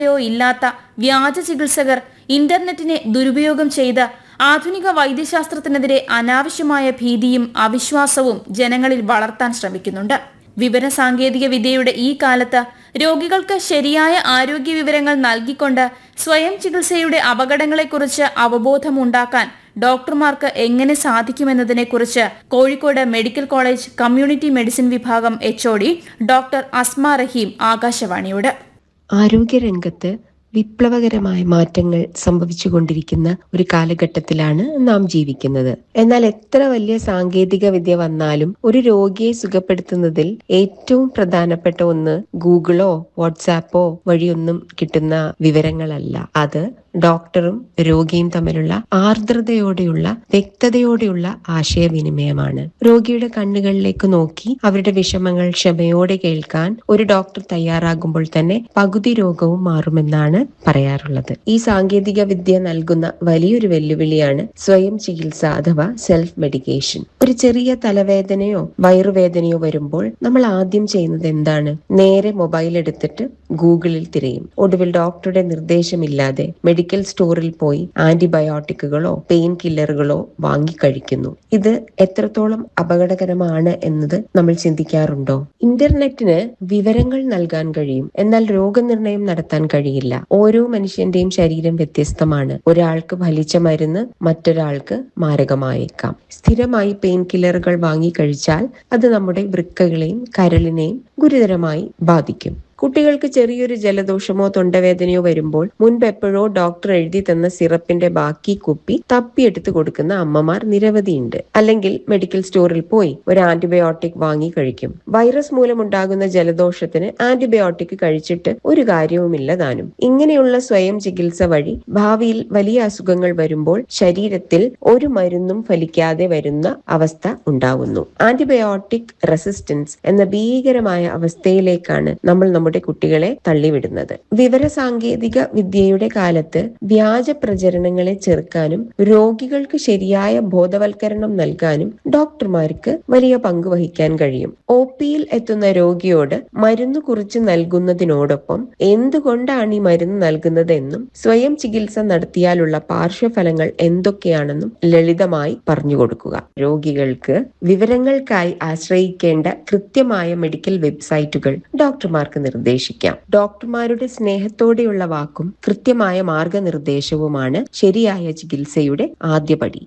യോ ഇല്ലാത്ത വ്യാജ ചികിത്സകർ ഇന്റർനെറ്റിനെ ദുരുപയോഗം ചെയ്ത് ആധുനിക വൈദ്യശാസ്ത്രത്തിനെതിരെ അനാവശ്യമായ ഭീതിയും അവിശ്വാസവും ജനങ്ങളിൽ വളർത്താൻ ശ്രമിക്കുന്നുണ്ട് വിവര സാങ്കേതിക വിദ്യയുടെ ഈ കാലത്ത് രോഗികൾക്ക് ശരിയായ ആരോഗ്യ വിവരങ്ങൾ നൽകിക്കൊണ്ട് സ്വയം ചികിത്സയുടെ അപകടങ്ങളെക്കുറിച്ച് അവബോധമുണ്ടാക്കാൻ ഡോക്ടർമാർക്ക് എങ്ങനെ സാധിക്കുമെന്നതിനെക്കുറിച്ച് Kozhikode medical college community medicine വിഭാഗം എച്ച്ഒഡി ഡോക്ടർ അസ്മ റഹീം ആകാശവാണിയോട് ആരോഗ്യരംഗത്ത് വിപ്ലവകരമായ മാറ്റങ്ങൾ സംഭവിച്ചുകൊണ്ടിരിക്കുന്ന ഒരു കാലഘട്ടത്തിലാണ് നാം ജീവിക്കുന്നത് എന്നാൽ എത്ര വലിയ സാങ്കേതിക വിദ്യ വന്നാലും ഒരു രോഗിയെ സുഖപ്പെടുത്തുന്നതിൽ ഏറ്റവും പ്രധാനപ്പെട്ട ഒന്ന് ഗൂഗിളോ വാട്സാപ്പോ വഴിയൊന്നും കിട്ടുന്ന വിവരങ്ങളല്ല അത് ഡോക്ടറും രോഗിയും തമ്മിലുള്ള ആർദ്രതയോടെയുള്ള വ്യക്തതയോടെയുള്ള ആശയവിനിമയമാണ് രോഗിയുടെ കണ്ണുകളിലേക്ക് നോക്കി അവരുടെ വിഷമങ്ങൾ ക്ഷമയോടെ കേൾക്കാൻ ഒരു ഡോക്ടർ തയ്യാറാകുമ്പോൾ തന്നെ പകുതി രോഗവും മാറുമെന്നാണ് പറയാറുള്ളത് ഈ സാങ്കേതിക വിദ്യ നൽകുന്ന വലിയൊരു വെല്ലുവിളിയാണ് സ്വയം ചികിത്സ അഥവാ സെൽഫ് മെഡിക്കേഷൻ ഒരു ചെറിയ തലവേദനയോ വയറുവേദനയോ വരുമ്പോൾ നമ്മൾ ആദ്യം ചെയ്യുന്നത് എന്താണ് നേരെ മൊബൈൽ എടുത്തിട്ട് ഗൂഗിളിൽ തിരയും ഒടുവിൽ ഡോക്ടറുടെ നിർദ്ദേശമില്ലാതെ മെഡിക്കൽ സ്റ്റോറിൽ പോയി ആന്റിബയോട്ടിക്കുകളോ പെയിൻ കില്ലറുകളോ വാങ്ങി കഴിക്കുന്നു ഇത് എത്രത്തോളം അപകടകരമാണ് എന്നത് നമ്മൾ ചിന്തിക്കാറുണ്ടോ ഇന്റർനെറ്റിന് വിവരങ്ങൾ നൽകാൻ കഴിയും എന്നാൽ രോഗനിർണയം നടത്താൻ കഴിയില്ല ഓരോ മനുഷ്യന്റെയും ശരീരം വ്യത്യസ്തമാണ് ഒരാൾക്ക് ഫലിച്ച മരുന്ന് മറ്റൊരാൾക്ക് മാരകമായേക്കാം സ്ഥിരമായി പെയിൻ കില്ലറുകൾ വാങ്ങി കഴിച്ചാൽ അത് നമ്മുടെ വൃക്കകളെയും കരളിനെയും ഗുരുതരമായി ബാധിക്കും കുട്ടികൾക്ക് ചെറിയൊരു ജലദോഷമോ തൊണ്ടവേദനയോ വരുമ്പോൾ മുൻപ് എപ്പോഴോ ഡോക്ടർ എഴുതി തന്ന സിറപ്പിന്റെ ബാക്കി കുപ്പി തപ്പിയെടുത്ത് കൊടുക്കുന്ന അമ്മമാർ നിരവധിയുണ്ട് അല്ലെങ്കിൽ മെഡിക്കൽ സ്റ്റോറിൽ പോയി ഒരു ആന്റിബയോട്ടിക് വാങ്ങി കഴിക്കും വൈറസ് മൂലമുണ്ടാകുന്ന ജലദോഷത്തിന് ആന്റിബയോട്ടിക് കഴിച്ചിട്ട് ഒരു കാര്യവുമില്ല താനും ഇങ്ങനെയുള്ള സ്വയം ചികിത്സ വഴി ഭാവിയിൽ വലിയ അസുഖങ്ങൾ വരുമ്പോൾ ശരീരത്തിൽ ഒരു മരുന്നും ഫലിക്കാതെ വരുന്ന അവസ്ഥ ഉണ്ടാവുന്നു ആന്റിബയോട്ടിക് റെസിസ്റ്റൻസ് എന്ന ഭീകരമായ അവസ്ഥയിലേക്കാണ് നമ്മൾ നമ്മുടെ കുട്ടികളെ തള്ളിവിടുന്നത് വിവര സാങ്കേതിക വിദ്യയുടെ കാലത്ത് വ്യാജ പ്രചരണങ്ങളെ ചെറുക്കാനും രോഗികൾക്ക് ശരിയായ ബോധവൽക്കരണം നൽകാനും ഡോക്ടർമാർക്ക് വലിയ പങ്ക് വഹിക്കാൻ കഴിയും ഒ പിയിൽ എത്തുന്ന രോഗിയോട് മരുന്ന് കുറിച്ച് നൽകുന്നതിനോടൊപ്പം എന്തുകൊണ്ടാണ് ഈ മരുന്ന് നൽകുന്നതെന്നും സ്വയം ചികിത്സ നടത്തിയാലുള്ള പാർശ്വഫലങ്ങൾ എന്തൊക്കെയാണെന്നും ലളിതമായി പറഞ്ഞു കൊടുക്കുക രോഗികൾക്ക് വിവരങ്ങൾക്കായി ആശ്രയിക്കേണ്ട കൃത്യമായ മെഡിക്കൽ വെബ്സൈറ്റുകൾ ഡോക്ടർമാർക്ക് നിർദ്ദേശിക്കാം ഡോക്ടർമാരുടെ സ്നേഹത്തോടെയുള്ള വാക്കും കൃത്യമായ മാർഗനിർദ്ദേശവുമാണ് ശരിയായ ചികിത്സയുടെ ആദ്യപടി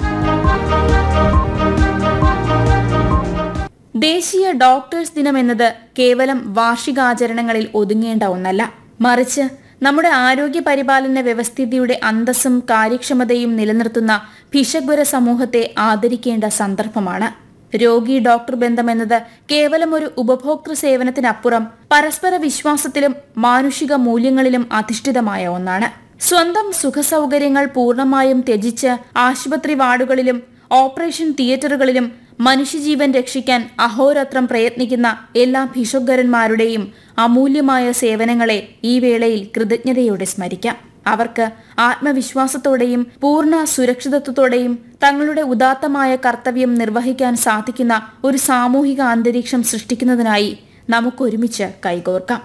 ദേശീയ ഡോക്ടേഴ്സ് ദിനം എന്നത് കേവലം വാർഷികാചരണങ്ങളിൽ ഒതുങ്ങേണ്ട ഒന്നല്ല മറിച്ച് നമ്മുടെ ആരോഗ്യ പരിപാലന വ്യവസ്ഥിതിയുടെ അന്തസ്സും കാര്യക്ഷമതയും നിലനിർത്തുന്ന ഭിഷഗ്വര സമൂഹത്തെ ആദരിക്കേണ്ട സന്ദർഭമാണ് രോഗി ഡോക്ടർ ബന്ധം എന്നത് കേവലം ഒരു ഉപഭോക്തൃ സേവനത്തിനപ്പുറം പരസ്പര വിശ്വാസത്തിലും മാനുഷിക മൂല്യങ്ങളിലും അധിഷ്ഠിതമായ ഒന്നാണ് സ്വന്തം സുഖസൗകര്യങ്ങൾ പൂർണ്ണമായും ത്യജിച്ച് ആശുപത്രി വാർഡുകളിലും ഓപ്പറേഷൻ തിയേറ്ററുകളിലും മനുഷ്യജീവൻ രക്ഷിക്കാൻ അഹോരാത്രം പ്രയത്നിക്കുന്ന എല്ലാ ഭിഷഗ്വരന്മാരുടെയും അമൂല്യമായ സേവനങ്ങളെ ഈ വേളയിൽ കൃതജ്ഞതയോടെ സ്മരിക്കാം അവർക്ക് ആത്മവിശ്വാസത്തോടെയും പൂർണ്ണ സുരക്ഷിതത്വത്തോടെയും തങ്ങളുടെ ഉദാത്തമായ കർത്തവ്യം നിർവഹിക്കാൻ സാധിക്കുന്ന ഒരു സാമൂഹിക അന്തരീക്ഷം സൃഷ്ടിക്കുന്നതിനായി നമുക്കൊരുമിച്ച് കൈകോർക്കാം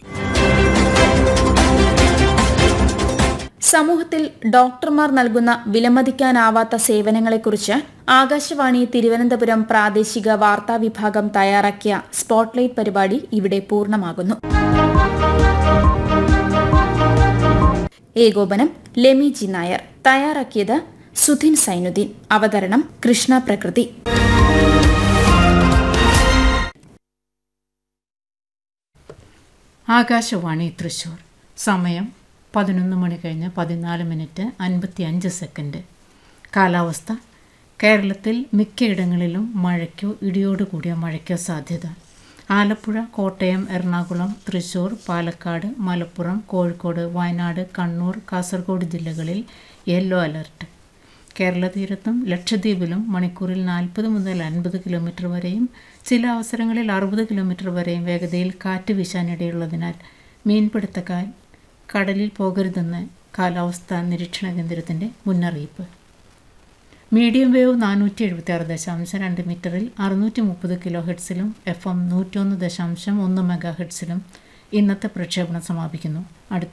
സമൂഹത്തിൽ ഡോക്ടർമാർ നൽകുന്ന വിലമതിക്കാനാവാത്ത സേവനങ്ങളെക്കുറിച്ച് ആകാശവാണി തിരുവനന്തപുരം പ്രാദേശിക വാർത്താ വിഭാഗം തയ്യാറാക്കിയ സ്പോട്ട്ലൈറ്റ് പരിപാടി ഇവിടെ പൂർണ്ണമാകുന്നു ഏകോപനം ലെമി ജി നായർ തയ്യാറാക്കിയത് സുധിൻ സൈനുദ്ദീൻ അവതരണം കൃഷ്ണ പ്രകൃതി ആകാശവാണി തൃശൂർ സമയം പതിനൊന്ന് മണി കഴിഞ്ഞ് പതിനാല് മിനിറ്റ് അൻപത്തി അഞ്ച് സെക്കൻഡ് കാലാവസ്ഥ കേരളത്തിൽ മിക്കയിടങ്ങളിലും മഴയ്ക്കോ ഇടിയോട് കൂടിയ മഴയ്ക്കോ സാധ്യത ആലപ്പുഴ കോട്ടയം എറണാകുളം തൃശൂർ പാലക്കാട് മലപ്പുറം കോഴിക്കോട് വയനാട് കണ്ണൂർ കാസർഗോഡ് ജില്ലകളിൽ യെല്ലോ അലർട്ട് കേരള തീരത്തും ലക്ഷദ്വീപിലും മണിക്കൂറിൽ നാൽപ്പത് മുതൽ അൻപത് കിലോമീറ്റർ വരെയും ചില അവസരങ്ങളിൽ അറുപത് കിലോമീറ്റർ വരെയും വേഗതയിൽ കാറ്റ് വീശാനിടയുള്ളതിനാൽ മീൻപിടുത്തക്കാർ കടലിൽ പോകരുതെന്ന് കാലാവസ്ഥാ നിരീക്ഷണ കേന്ദ്രത്തിൻ്റെ മുന്നറിയിപ്പ് മീഡിയം വേവ് നാനൂറ്റി എഴുപത്തി ആറ് ദശാംശം രണ്ട് മീറ്ററിൽ അറുന്നൂറ്റി മുപ്പത് കിലോ ഹെഡ്സിലും എഫ് എം നൂറ്റൊന്ന് ദശാംശം ഒന്ന് മെഗാ ഹെഡ്സിലും ഇന്നത്തെ പ്രക്ഷേപണം സമാപിക്കുന്നു അടുത്ത